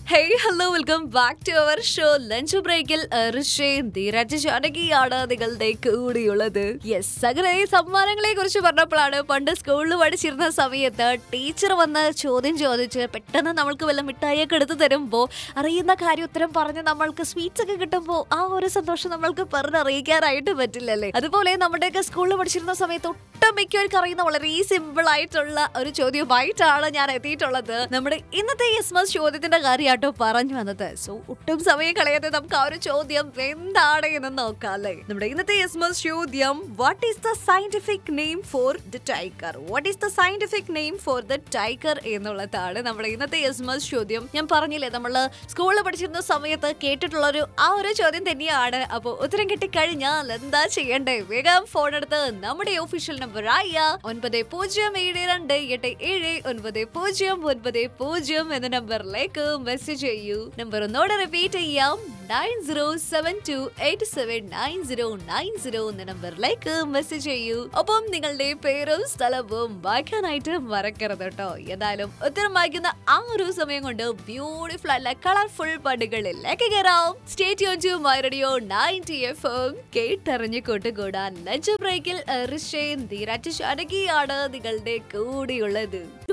hey hello welcome back to our show lunch ബ്രേക്കിൽ ഋഷയും ധീരജ് ജാനകിയാണ് നിങ്ങളുടെ കൂടിയുള്ളത് യെസ് അങ്ങനെ ഈ സമ്മാനങ്ങളെ കുറിച്ച് പറഞ്ഞപ്പോഴാണ് പണ്ട് സ്കൂളിൽ പഠിച്ചിരുന്ന സമയത്ത് ടീച്ചർ വന്ന് ചോദ്യം ചോദിച്ച് പെട്ടെന്ന് നമ്മൾക്ക് വല്ല മിഠായിയൊക്കെ എടുത്തു തരുമ്പോൾ അറിയുന്ന കാര്യം ഉത്തരം പറഞ്ഞ് നമ്മൾക്ക് സ്വീറ്റ്സ് ഒക്കെ കിട്ടുമ്പോൾ ആ ഒരു സന്തോഷം നമ്മൾക്ക് പറഞ്ഞറിയിക്കാനായിട്ട് പറ്റില്ലല്ലേ അതുപോലെ നമ്മുടെയൊക്കെ സ്കൂളിൽ പഠിച്ചിരുന്ന സമയത്ത് ഒട്ടും മിക്കവർക്ക് അറിയുന്ന വളരെ സിമ്പിൾ ആയിട്ടുള്ള ഒരു ചോദ്യമായിട്ടാണ് ഞാൻ എത്തിയിട്ടുള്ളത് നമ്മുടെ ഇന്നത്തെ യെസ്മസ് ചോദ്യത്തിന്റെ കാര്യമാട്ടോ പറഞ്ഞു വന്നത് സോ ഒട്ടും സമയം കളയാതെ നമുക്ക് ആ ഒരു ചോദ്യം എന്താണ് എന്ന് നോക്കാം അല്ലേ നമ്മുടെ ഇന്നത്തെ യെസ്മസ് ചോദ്യം what is the scientific name for the tiger what is the scientific name for the tiger എന്നുള്ളതാണ് നമ്മുടെ ഇന്നത്തെ യെസ്മസ് ചോദ്യം ഞാൻ പറഞ്ഞില്ലേ നമ്മൾ സ്കൂളിൽ പഠിച്ചിരുന്ന സമയത്ത് കേട്ടിട്ടുള്ള ഒരു ആ ഒരു ചോദ്യം തന്നെയാണ് അപ്പോൾ ഉത്തരം കിട്ടിക്കഴിഞ്ഞാൽ എന്താ ചെയ്യണ്ടേ വേഗം ഫോൺ എടുത്ത് നമ്മുടെ ഒഫീഷ്യൽ നമ്പർ ആയ ഒൻപത് പൂജ്യം ഏഴ് രണ്ട് എട്ട് ഏഴ് ഒൻപത് പൂജ്യം ഒൻപത് പൂജ്യം എന്ന നമ്പറിലേക്ക് മെസ്സേജ് ചെയ്യൂ നമ്പർ ഒന്നോടെ റിപ്പീറ്റ് ചെയ്യാം nine zero seven two eight seven nine zero nine zero എന്ന നമ്പറിലേക്ക് മെസ്സേജ് ചെയ്യൂ ഒപ്പം നിങ്ങളുടെ പേരും സ്ഥലവും വായിക്കാനായിട്ട് മറക്കരുത് കേട്ടോ ഏതായാലും ഉത്തരം വായിക്കുന്ന ആ ഒരു സമയം കൊണ്ട് ബ്യൂട്ടിഫുൾ അല്ല കളർഫുൾ പാട്ടുകളിലേക്ക് കയറാം state to my radio ninety F M കേട്ടറിഞ്ഞ് കൂട്ടുകൂടാൻ ലഞ്ച് ബ്രേക്കിൽ ഋഷയും ധീരാറ്റ് ശാനകിയാണ് നിങ്ങളുടെ കൂടെയുള്ളത്